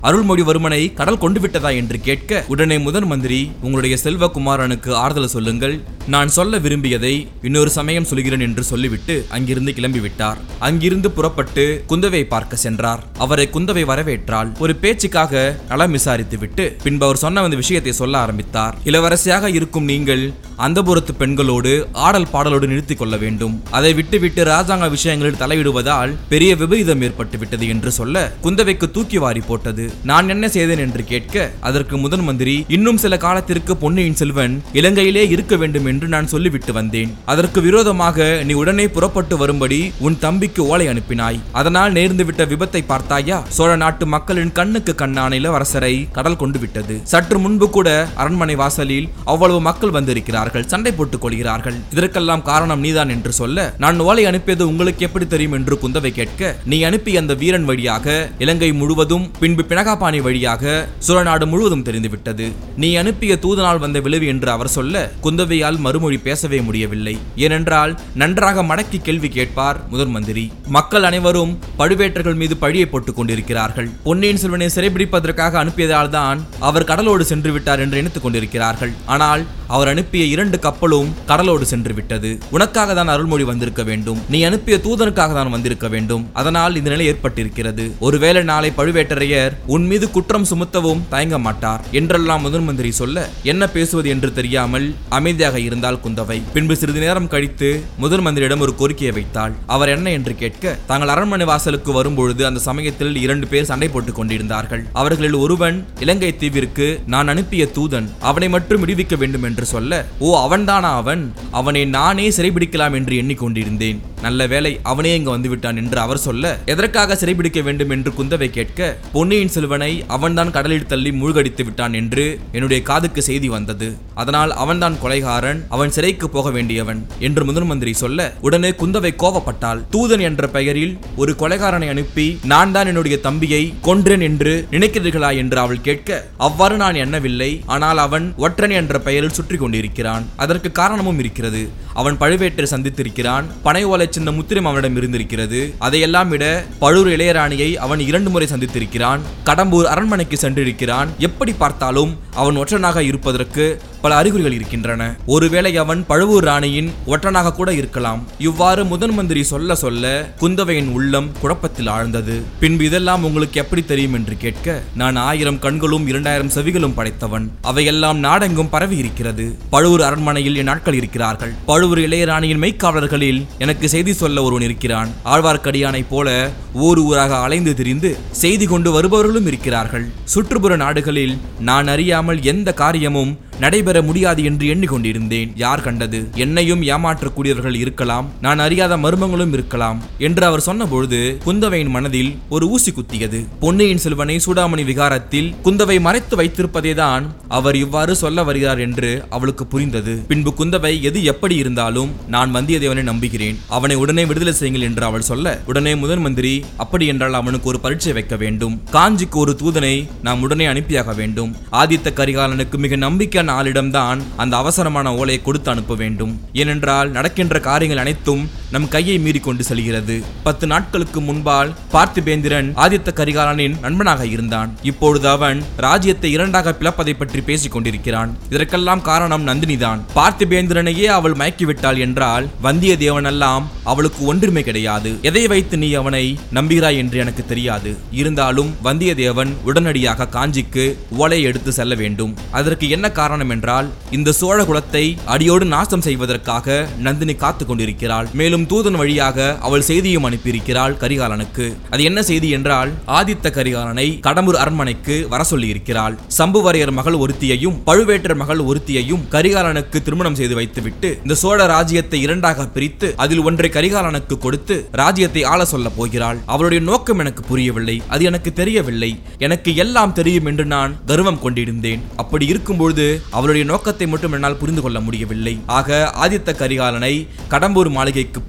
அருள்மொழிவர்மனை கடல் கொண்டு விட்டதா என்று கேட்க உடனே முதன் மந்திரி உங்களுடைய செல்வகுமாரனுக்கு ஆறுதல் சொல்லுங்கள் நான் சொல்ல விரும்பியதை இன்னொரு சமயம் சொல்கிறேன் என்று சொல்லிவிட்டு அங்கிருந்து கிளம்பிவிட்டார் அங்கிருந்து புறப்பட்டு குந்தவை பார்க்க சென்றார் அவரை குந்தவை வரவேற்றால் ஒரு பேச்சுக்காக நலம் விசாரித்து விட்டு பின்பு அவர் சொன்ன அந்த விஷயத்தை சொல்ல ஆரம்பித்தார் இளவரசியாக இருக்கும் நீங்கள் அந்தபுரத்து பெண்களோடு ஆடல் பாடலோடு நிறுத்திக் கொள்ள வேண்டும் அதை விட்டுவிட்டு ராஜாங்க விஷயங்களில் தலையிடுவதால் பெரிய விபரீதம் ஏற்பட்டு விட்டது என்று சொல்ல குந்தவைக்கு தூக்கி வாரி போட்டது நான் என்ன செய்தேன் என்று கேட்க அதற்கு முதன் மந்திரி இன்னும் சில காலத்திற்கு பொன்னியின் செல்வன் இலங்கையிலே இருக்க வேண்டும் என்று நான் சொல்லிவிட்டு வந்தேன் அதற்கு விரோதமாக நீ உடனே புறப்பட்டு வரும்படி உன் தம்பிக்கு ஓலை அனுப்பினாய் அதனால் நேர்ந்துவிட்ட விபத்தை பார்த்தாயா சோழ நாட்டு மக்களின் கண்ணுக்கு கண்ணான இளவரசரை கடல் கொண்டு விட்டது சற்று முன்பு கூட அரண்மனை வாசலில் அவ்வளவு மக்கள் வந்திருக்கிறார்கள் சண்டை போட்டுக் கொள்கிறார்கள் இதற்கெல்லாம் காரணம் நீதான் என்று சொல்ல நான் ஓலை அனுப்பியது உங்களுக்கு எப்படி தெரியும் என்று குந்தவை கேட்க நீ அனுப்பிய அந்த வீரன் வழியாக இலங்கை முழுவதும் பின்பு பிணகாபாணி வழியாக சோழநாடு முழுவதும் தெரிந்துவிட்டது நீ அனுப்பிய தூதனால் வந்த விளைவு என்று அவர் சொல்ல குந்தவையால் மறுமொழி பேசவே முடியவில்லை ஏனென்றால் நன்றாக மடக்கி கேள்வி கேட்பார் முதன் மந்திரி மக்கள் அனைவரும் பழுவேற்றர்கள் மீது பழியை போட்டுக் கொண்டிருக்கிறார்கள் பொன்னியின் செல்வனை சிறைபிடிப்பதற்காக அனுப்பியதால் தான் அவர் கடலோடு சென்று விட்டார் என்று நினைத்துக் கொண்டிருக்கிறார்கள் ஆனால் அவர் அனுப்பிய இரண்டு கப்பலும் கடலோடு சென்று விட்டது உனக்காக தான் அருள்மொழி வந்திருக்க வேண்டும் நீ அனுப்பிய தூதனுக்காக தான் வந்திருக்க வேண்டும் அதனால் இந்த நிலை ஏற்பட்டிருக்கிறது ஒருவேளை நாளை பழுவேட்டரையர் உன் மீது குற்றம் சுமத்தவும் தயங்க மாட்டார் என்றெல்லாம் முதன் மந்திரி சொல்ல என்ன பேசுவது என்று தெரியாமல் அமைதியாக இருந்தால் குந்தவை பின்பு சிறிது நேரம் கழித்து முதன் மந்திரியிடம் ஒரு கோரிக்கையை வைத்தாள் அவர் என்ன என்று கேட்க தாங்கள் அரண்மனை வாசலுக்கு வரும்பொழுது அந்த சமயத்தில் இரண்டு பேர் சண்டை போட்டுக் கொண்டிருந்தார்கள் அவர்களில் ஒருவன் இலங்கை தீவிற்கு நான் அனுப்பிய தூதன் அவனை மட்டும் விடுவிக்க வேண்டும் என்று சொல்ல ஓ அவன்தானா அவன் அவனை நானே சிறைபிடிக்கலாம் என்று எண்ணிக்கொண்டிருந்தேன் நல்ல வேளை அவனே இங்கு வந்துவிட்டான் என்று அவர் சொல்ல எதற்காக சிறைபிடிக்க வேண்டும் என்று குந்தவை கேட்க பொன்னியின் செல்வனை அவன்தான் கடலில் தள்ளி மூழ்கடித்து விட்டான் என்று என்னுடைய காதுக்கு செய்தி வந்தது அதனால் அவன்தான் கொலைகாரன் அவன் சிறைக்கு போக வேண்டியவன் என்று முதன் மந்திரி சொல்ல உடனே குந்தவை கோபப்பட்டாள் தூதன் என்ற பெயரில் ஒரு கொலைகாரனை அனுப்பி நான் தான் என்னுடைய தம்பியை கொன்றேன் என்று நினைக்கிறீர்களா என்று அவள் கேட்க அவ்வாறு நான் எண்ணவில்லை ஆனால் அவன் ஒற்றன் என்ற பெயரில் சுற்றி கொண்டிருக்கிறான் அதற்கு காரணமும் இருக்கிறது அவன் பழுவேட்டரை சந்தித்திருக்கிறான் பனை ஓலை சின்ன முத்திரம் அவனிடம் இருந்திருக்கிறது அதையெல்லாம் விட பழுவூர் இளையராணியை அவன் இரண்டு முறை சந்தித்திருக்கிறான் கடம்பூர் அரண்மனைக்கு சென்றிருக்கிறான் எப்படி பார்த்தாலும் அவன் ஒற்றனாக இருப்பதற்கு பல அறிகுறிகள் இருக்கின்றன ஒருவேளை அவன் பழுவூர் ராணியின் ஒற்றனாக கூட இருக்கலாம் இவ்வாறு முதன் மந்திரி சொல்ல சொல்ல குந்தவையின் உள்ளம் குழப்பத்தில் ஆழ்ந்தது பின்பு இதெல்லாம் உங்களுக்கு எப்படி தெரியும் என்று கேட்க நான் ஆயிரம் கண்களும் இரண்டாயிரம் செவிகளும் படைத்தவன் அவையெல்லாம் நாடெங்கும் பரவி இருக்கிறது பழுவூர் அரண்மனையில் என் நாட்கள் இருக்கிறார்கள் பழுவூர் இளையராணியின் மெய்க்காவலர்களில் எனக்கு செய்தி சொல்ல ஒருவன் இருக்கிறான் ஆழ்வார்க்கடியானைப் போல ஊர் ஊராக அலைந்து திரிந்து செய்தி கொண்டு வருபவர்களும் இருக்கிறார்கள் சுற்றுப்புற நாடுகளில் நான் அறியாமல் எந்த காரியமும் நடைபெற முடியாது என்று எண்ணிக்கொண்டிருந்தேன் யார் கண்டது என்னையும் ஏமாற்றக்கூடியவர்கள் இருக்கலாம் நான் அறியாத மர்மங்களும் இருக்கலாம் என்று அவர் சொன்னபொழுது குந்தவையின் மனதில் ஒரு ஊசி குத்தியது பொன்னியின் செல்வனை சூடாமணி விகாரத்தில் குந்தவை மறைத்து வைத்திருப்பதேதான் அவர் இவ்வாறு சொல்ல வருகிறார் என்று அவளுக்கு புரிந்தது பின்பு குந்தவை எது எப்படி இருந்தாலும் நான் வந்தியத்தேவனை நம்புகிறேன் அவனை உடனே விடுதலை செய்யுங்கள் என்று அவள் சொல்ல உடனே முதன் மந்திரி அப்படி என்றால் அவனுக்கு ஒரு பரீட்சை வைக்க வேண்டும் காஞ்சிக்கு ஒரு தூதனை நாம் உடனே அனுப்பியாக வேண்டும் ஆதித்த கரிகாலனுக்கு மிக நம்பிக்கையான ஆளிடம்தான் அந்த அவசரமான ஓலையை கொடுத்து அனுப்ப வேண்டும் ஏனென்றால் நடக்கின்ற காரியங்கள் அனைத்தும் நம் கையை மீறி கொண்டு செல்கிறது பத்து நாட்களுக்கு முன்பால் பார்த்திபேந்திரன் ஆதித்த கரிகாலனின் நண்பனாக இருந்தான் இப்பொழுது அவன் ராஜ்யத்தை இரண்டாக பிளப்பதை பற்றி பேசிக் கொண்டிருக்கிறான் இதற்கெல்லாம் காரணம் நந்தினிதான் பார்த்திபேந்திரனையே அவள் மயக்கிவிட்டாள் என்றால் வந்தியத்தேவன் எல்லாம் அவளுக்கு ஒன்றுமே கிடையாது எதை வைத்து நீ அவனை நம்புகிறாய் என்று எனக்கு தெரியாது இருந்தாலும் வந்தியத்தேவன் உடனடியாக காஞ்சிக்கு ஓலை எடுத்து செல்ல வேண்டும் அதற்கு என்ன காரணம் என்றால் இந்த சோழ குலத்தை அடியோடு நாசம் செய்வதற்காக நந்தினி காத்து கொண்டிருக்கிறாள் மேலும் தூதன் வழியாக அவள் செய்தியும் அனுப்பியிருக்கிறாள் கரிகாலனுக்கு அது என்ன செய்தி என்றால் ஆதித்த கரிகாலனை கடம்பூர் அரண்மனைக்கு வர சொல்லி இருக்கிறாள் சம்புவரையர் மகள் ஒருத்தியையும் பழுவேட்டர் மகள் ஒருத்தியையும் கரிகாலனுக்கு திருமணம் செய்து வைத்துவிட்டு இந்த சோழ ராஜ்யத்தை இரண்டாக பிரித்து அதில் ஒன்றை கரிகாலனுக்கு கொடுத்து ராஜ்யத்தை ஆள சொல்ல போகிறாள் அவளுடைய நோக்கம் எனக்கு புரியவில்லை அது எனக்கு தெரியவில்லை எனக்கு எல்லாம் தெரியும் என்று நான் கர்வம் கொண்டிருந்தேன் அப்படி இருக்கும்பொழுது அவளுடைய நோக்கத்தை மட்டும் என்னால் புரிந்து கொள்ள முடியவில்லை ஆக ஆதித்த கரிகாலனை கடம்பூர் மாளிகைக்கு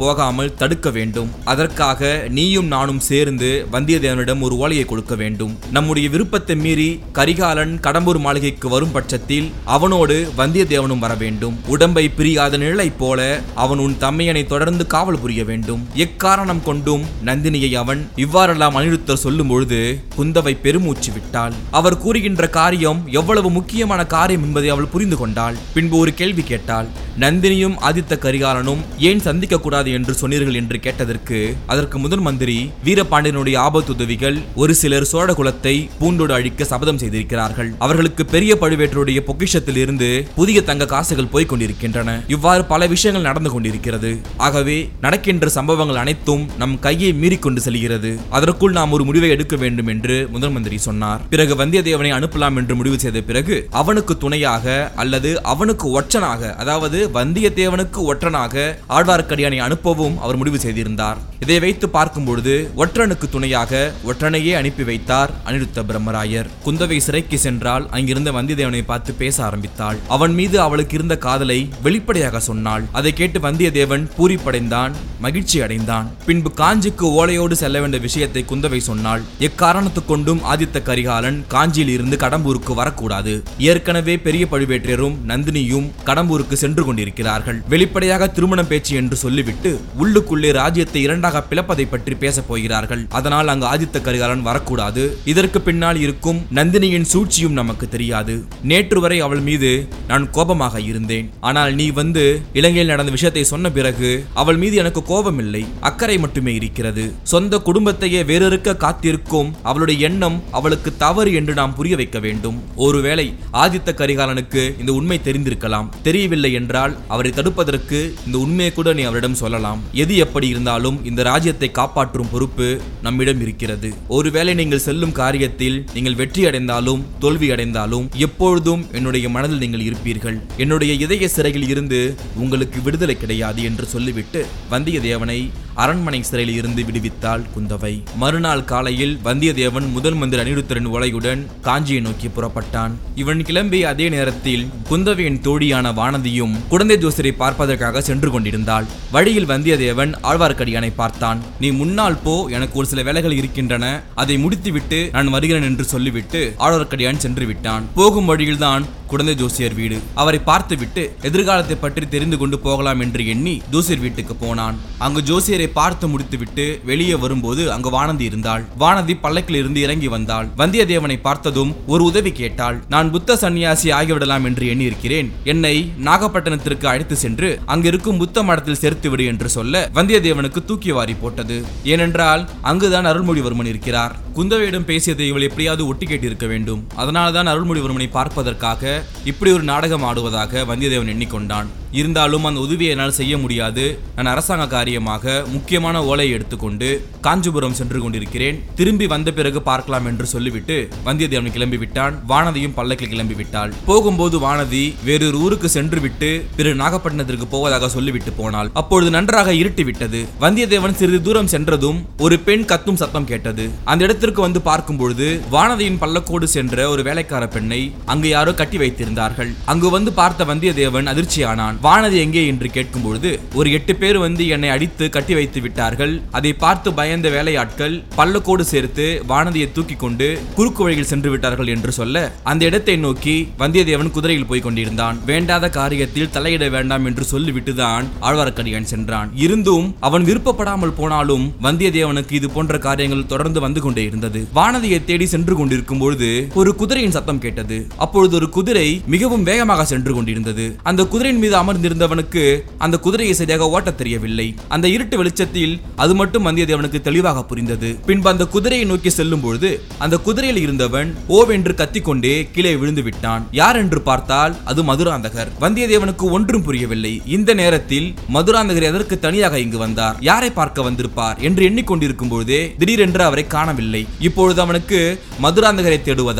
போகாமல் தடுக்க வேண்டும் அதற்காக நீயும் நானும் சேர்ந்து வந்தியத்தேவனிடம் ஒரு ஓலையை கொடுக்க வேண்டும் நம்முடைய விருப்பத்தை மீறி கரிகாலன் கடம்பூர் மாளிகைக்கு வரும் பட்சத்தில் அவனோடு வந்தியத்தேவனும் வர வேண்டும் உடம்பை பிரியாத நிழலைப் போல அவன் உன் தம்மையனை தொடர்ந்து காவல் புரிய வேண்டும் எக்காரணம் கொண்டும் நந்தினியை அவன் இவ்வாறெல்லாம் அனிருத்தர் சொல்லும் பொழுது குந்தவை பெருமூச்சு விட்டாள் அவர் கூறுகின்ற காரியம் எவ்வளவு முக்கியமான காரியம் என்பதை அவள் புரிந்து கொண்டாள் பின்பு ஒரு கேள்வி கேட்டாள் நந்தினியும் ஆதித்த கரிகாலனும் ஏன் சந்திக்க கூடாது என்று சொன்னீர்கள் என்று கேட்டதற்கு அதற்கு முதல் மந்திரி வீரபாண்டியனுடைய ஆபத்துதவிகள் ஒரு சிலர் சோழ குலத்தை பூண்டோடு அழிக்க சபதம் செய்திருக்கிறார்கள் அவர்களுக்கு பெரிய பழுவேட்டருடைய பொக்கிஷத்தில் இருந்து புதிய தங்க காசுகள் போய்க் கொண்டிருக்கின்றன இவ்வாறு பல விஷயங்கள் நடந்து கொண்டிருக்கிறது ஆகவே நடக்கின்ற சம்பவங்கள் அனைத்தும் நம் கையை மீறிக்கொண்டு செல்கிறது அதற்குள் நாம் ஒரு முடிவை எடுக்க வேண்டும் என்று முதல் மந்திரி சொன்னார் பிறகு வந்தியத்தேவனை அனுப்பலாம் என்று முடிவு செய்த பிறகு அவனுக்கு துணையாக அல்லது அவனுக்கு ஒற்றனாக அதாவது வந்தியத்தேவனுக்கு ஒற்றனாக ஆழ்வார்க்கடியானை அனுப்பவும் அவர் முடிவு செய்திருந்தார் இதை வைத்து பார்க்கும் பொழுது ஒற்றனுக்கு துணையாக ஒற்றனையே அனுப்பி வைத்தார் அனிருத்த பிரம்மராயர் குந்தவை சிறைக்கு சென்றால் அங்கிருந்த வந்தியத்தேவனை பார்த்து பேச ஆரம்பித்தாள் அவன் மீது அவளுக்கு இருந்த காதலை வெளிப்படையாக சொன்னாள் அதை கேட்டு வந்தியத்தேவன் பூரிப்படைந்தான் மகிழ்ச்சி அடைந்தான் பின்பு காஞ்சிக்கு ஓலையோடு செல்ல வேண்டிய விஷயத்தை குந்தவை சொன்னாள் எக்காரணத்துக் கொண்டும் ஆதித்த கரிகாலன் காஞ்சியில் இருந்து கடம்பூருக்கு வரக்கூடாது ஏற்கனவே பெரிய பழுவேற்றையரும் நந்தினியும் கடம்பூருக்கு சென்று கொண்டிருக்கிறார்கள் வெளிப்படையாக திருமணம் பேச்சு என்று சொல்லிவிட்டு உள்ளுக்குள்ளே ராஜ்யத்தை இரண்டாக பிளப்பதை பற்றி பேசப் போகிறார்கள் அதனால் அங்கு ஆதித்த கரிகாலன் வரக்கூடாது இதற்கு பின்னால் இருக்கும் நந்தினியின் சூழ்ச்சியும் நமக்கு தெரியாது நேற்று வரை அவள் மீது நான் கோபமாக இருந்தேன் ஆனால் நீ வந்து இலங்கையில் நடந்த விஷயத்தை சொன்ன பிறகு அவள் மீது எனக்கு கோபம் இல்லை அக்கறை மட்டுமே இருக்கிறது சொந்த குடும்பத்தையே வேறொருக்க காத்திருக்கும் அவளுடைய எண்ணம் அவளுக்கு தவறு என்று நாம் புரிய வைக்க வேண்டும் ஒருவேளை ஆதித்த கரிகாலனுக்கு இந்த உண்மை தெரிந்திருக்கலாம் தெரியவில்லை என்றால் அவரை தடுப்பதற்கு இந்த உண்மையை கூட நீ அவரிடம் சொல்லலாம் எது எப்படி இருந்தாலும் இந்த ராஜ்யத்தை காப்பாற்றும் பொறுப்பு நம்மிடம் இருக்கிறது ஒருவேளை நீங்கள் செல்லும் காரியத்தில் நீங்கள் வெற்றி அடைந்தாலும் தோல்வி அடைந்தாலும் எப்பொழுதும் என்னுடைய மனதில் நீங்கள் இருப்பீர்கள் என்னுடைய இதய சிறையில் இருந்து உங்களுக்கு விடுதலை கிடையாது என்று சொல்லிவிட்டு வந்தியத்தேவனை அரண்மனை சிறையில் இருந்து விடுவித்தாள் குந்தவை மறுநாள் காலையில் வந்தியத்தேவன் முதல் மந்திரி அனிருத்தரின் உலையுடன் காஞ்சியை நோக்கி புறப்பட்டான் இவன் கிளம்பிய அதே நேரத்தில் குந்தவையின் தோழியான வானதியும் குழந்தை ஜோசியரை பார்ப்பதற்காக சென்று கொண்டிருந்தாள் வழியில் வந்தியத்தேவன் ஆழ்வார்க்கடியானை பார்த்தான் நீ முன்னால் போ எனக்கு ஒரு சில வேலைகள் இருக்கின்றன அதை முடித்துவிட்டு நான் வருகிறேன் என்று சொல்லிவிட்டு ஆழ்வார்க்கடியான் சென்று விட்டான் போகும் வழியில்தான் குழந்தை ஜோசியர் வீடு அவரை பார்த்துவிட்டு எதிர்காலத்தை பற்றி தெரிந்து கொண்டு போகலாம் என்று எண்ணி ஜோசியர் வீட்டுக்கு போனான் அங்கு ஜோசியரை பார்த்து முடித்துவிட்டு வெளியே வரும்போது அங்கு வானதி இருந்தாள் வானதி பல்லக்கில் இருந்து இறங்கி வந்தாள் வந்தியத்தேவனை பார்த்ததும் ஒரு உதவி கேட்டாள் நான் புத்த சன்னியாசி ஆகிவிடலாம் என்று எண்ணியிருக்கிறேன் என்னை நாகப்பட்டினத்திற்கு அழைத்து சென்று அங்கிருக்கும் புத்த மடத்தில் சேர்த்து விடு என்று சொல்ல வந்தியத்தேவனுக்கு தூக்கி வாரி போட்டது ஏனென்றால் அங்குதான் அருள்மொழிவர்மன் இருக்கிறார் குந்தவையிடம் பேசியதை இவள் எப்படியாவது ஒட்டி கேட்டிருக்க வேண்டும் அதனால்தான் அருள்மொழிவர்மனை பார்ப்பதற்காக இப்படி ஒரு நாடகம் ஆடுவதாக வந்தியத்தேவன் எண்ணிக்கொண்டான் இருந்தாலும் அந்த உதவியை என்னால் செய்ய முடியாது நான் அரசாங்க காரியமாக முக்கியமான ஓலையை எடுத்துக்கொண்டு காஞ்சிபுரம் சென்று கொண்டிருக்கிறேன் திரும்பி வந்த பிறகு பார்க்கலாம் என்று சொல்லிவிட்டு வந்தியத்தேவன் கிளம்பி விட்டான் வானதியும் பல்லக்கில் கிளம்பி விட்டாள் போகும்போது வானதி வேறொரு ஊருக்கு சென்று விட்டு பிறகு நாகப்பட்டினத்திற்கு போவதாக சொல்லிவிட்டு போனாள் அப்பொழுது நன்றாக இருட்டி விட்டது வந்தியத்தேவன் சிறிது தூரம் சென்றதும் ஒரு பெண் கத்தும் சத்தம் கேட்டது அந்த இடத்திற்கு வந்து பார்க்கும் பொழுது வானதியின் பல்லக்கோடு சென்ற ஒரு வேலைக்கார பெண்ணை அங்கு யாரோ கட்டி வைத்திருந்தார்கள் அங்கு வந்து பார்த்த வந்தியத்தேவன் அதிர்ச்சியானான் வானதி எங்கே என்று கேட்கும் பொழுது ஒரு எட்டு பேர் வந்து என்னை அடித்து கட்டி வைத்து விட்டார்கள் அதை பார்த்து பயந்த வேலையாட்கள் பல்லக்கோடு சேர்த்து வானதியை தூக்கி கொண்டு குறுக்கு வழியில் சென்று விட்டார்கள் என்று சொல்ல அந்த இடத்தை நோக்கி வந்தியத்தேவன் குதிரையில் போய் கொண்டிருந்தான் வேண்டாத காரியத்தில் தலையிட வேண்டாம் என்று சொல்லிவிட்டுதான் ஆழ்வார்க்கடியான் சென்றான் இருந்தும் அவன் விருப்பப்படாமல் போனாலும் வந்தியத்தேவனுக்கு இது போன்ற காரியங்கள் தொடர்ந்து வந்து கொண்டே இருந்தது வானதியை தேடி சென்று கொண்டிருக்கும் பொழுது ஒரு குதிரையின் சத்தம் கேட்டது அப்பொழுது ஒரு குதிரை மிகவும் வேகமாக சென்று கொண்டிருந்தது அந்த குதிரையின் மீது அமர்ந்திருந்தவனுக்கு அந்த குதிரையை சரியாக ஓட்டத் தெரியவில்லை அந்த இருட்டு வெளிச்சத்தில் அது மட்டும் வந்தியத்தேவனுக்கு தெளிவாக புரிந்தது பின்பு அந்த குதிரையை நோக்கி செல்லும் பொழுது அந்த குதிரையில் இருந்தவன் ஓவென்று கத்திக்கொண்டே கீழே விழுந்து விட்டான் யார் என்று பார்த்தால் அது மதுராந்தகர் வந்தியத்தேவனுக்கு ஒன்றும் புரியவில்லை இந்த நேரத்தில் மதுராந்தகர் எதற்கு தனியாக இங்கு வந்தார் யாரை பார்க்க வந்திருப்பார் என்று எண்ணிக்கொண்டிருக்கும் பொழுதே திடீரென்று அவரை காணவில்லை இப்பொழுது அவனுக்கு மதுராந்தகரை தேடுவதா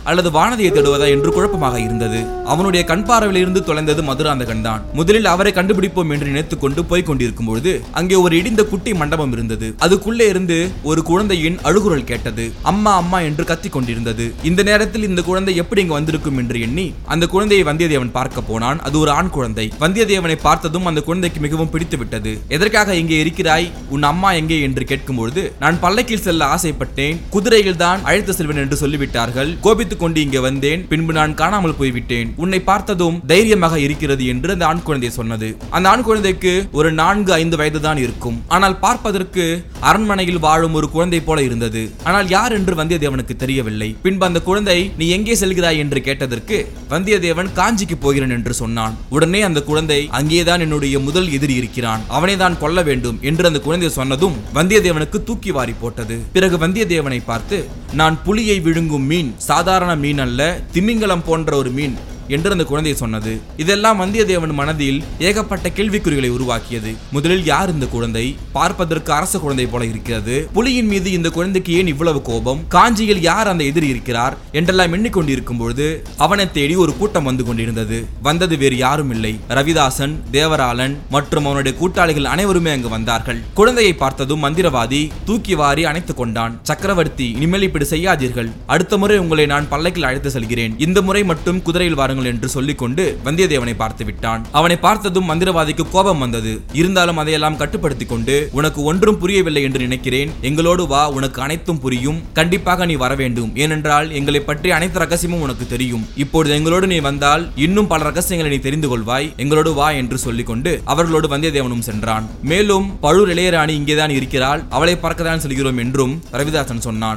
அல்லது வானதியை தேடுவதா என்று குழப்பமாக இருந்தது அவனுடைய கண் பார்வையிலிருந்து தொலைந்தது மதுராந்தகன் தான் முதலில் அவரை கண்டுபிடிப்போம் என்று நினைத்துக் கொண்டு போய்க் கொண்டிருக்கும் பொழுது அங்கே ஒரு இடிந்த குட்டி மண்டபம் இருந்தது அதுக்குள்ளே இருந்து ஒரு குழந்தையின் அழுகுரல் கேட்டது அம்மா அம்மா என்று கத்திக் கொண்டிருந்தது இந்த நேரத்தில் இந்த குழந்தை எப்படி இங்கு வந்திருக்கும் என்று எண்ணி அந்த குழந்தையை வந்தியத்தேவன் பார்க்க போனான் அது ஒரு ஆண் குழந்தை வந்தியத்தேவனை பார்த்ததும் அந்த குழந்தைக்கு மிகவும் பிடித்து விட்டது எதற்காக இங்கே இருக்கிறாய் உன் அம்மா எங்கே என்று கேட்கும்பொழுது நான் பல்லக்கில் செல்ல ஆசைப்பட்டேன் குதிரையில் தான் அழைத்து செல்வேன் என்று சொல்லிவிட்டார்கள் கோபித்துக் கொண்டு இங்கே வந்தேன் பின்பு நான் காணாமல் போய்விட்டேன் உன்னை பார்த்ததும் தைரியமாக இருக்கிறது என்று அந்த ஆண் குழந்தை சொன்னது அந்த ஆண் குழந்தைக்கு ஒரு நான்கு ஐந்து வயது தான் இருக்கும் ஆனால் பார்ப்பதற்கு அரண்மனையில் வாழும் ஒரு குழந்தை போல இருந்தது ஆனால் யார் என்று வந்தியத்தேவனுக்கு தெரியவில்லை பின்பு அந்த குழந்தை நீ எங்கே செல்கிறாய் என்று கேட்டதற்கு வந்தியத்தேவன் காஞ்சிக்கு போகிறேன் என்று சொன்னான் உடனே அந்த குழந்தை அங்கேதான் என்னுடைய முதல் எதிரி இருக்கிறான் அவனை தான் கொல்ல வேண்டும் என்று அந்த குழந்தை சொன்னதும் வந்தியத்தேவனுக்கு தூக்கி வாரி போட்டது பிறகு வந்தியத்தேவனை பார்த்து நான் புலியை விழுங்கும் மீன் சாதாரண மீன் அல்ல திமிங்கலம் போன்ற ஒரு மீன் என்று அந்த குழந்தை சொன்னது இதெல்லாம் வந்தியத்தேவன் மனதில் ஏகப்பட்ட கேள்விக்குறிகளை உருவாக்கியது முதலில் யார் இந்த குழந்தை பார்ப்பதற்கு அரச குழந்தை போல இருக்கிறது புலியின் மீது இந்த குழந்தைக்கு ஏன் இவ்வளவு கோபம் காஞ்சியில் யார் அந்த எதிரி இருக்கிறார் என்றெல்லாம் எண்ணிக்கொண்டிருக்கும் பொழுது அவனை தேடி ஒரு கூட்டம் வந்து கொண்டிருந்தது வந்தது வேறு யாரும் இல்லை ரவிதாசன் தேவராளன் மற்றும் அவனுடைய கூட்டாளிகள் அனைவருமே அங்கு வந்தார்கள் குழந்தையை பார்த்ததும் மந்திரவாதி தூக்கி வாரி அணைத்துக் கொண்டான் சக்கரவர்த்தி இனிமேல் இப்படி செய்யாதீர்கள் அடுத்த முறை உங்களை நான் பல்லக்கில் அழைத்து செல்கிறேன் இந்த முறை மட்டும் குதிரையில் வாருங்கள் என்று சொல்லிக்கொண்டு வந்தியத்தேவனை பார்த்து விட்டான் அவனை பார்த்ததும் மந்திரவாதிக்கு கோபம் வந்தது இருந்தாலும் அதையெல்லாம் கட்டுப்படுத்திக் கொண்டு உனக்கு ஒன்றும் புரியவில்லை என்று நினைக்கிறேன் எங்களோடு வா உனக்கு அனைத்தும் புரியும் கண்டிப்பாக நீ வர வேண்டும் ஏனென்றால் எங்களை பற்றி அனைத்து ரகசியமும் உனக்கு தெரியும் இப்பொழுது எங்களோடு நீ வந்தால் இன்னும் பல ரகசியங்களை நீ தெரிந்து கொள்வாய் எங்களோடு வா என்று சொல்லிக்கொண்டு அவர்களோடு வந்தியத்தேவனும் சென்றான் மேலும் பழுர் இளையராணி இங்கேதான் இருக்கிறாள் அவளை பார்க்கத்தான் செல்கிறோம் என்றும் ரவிதாசன் சொன்னான்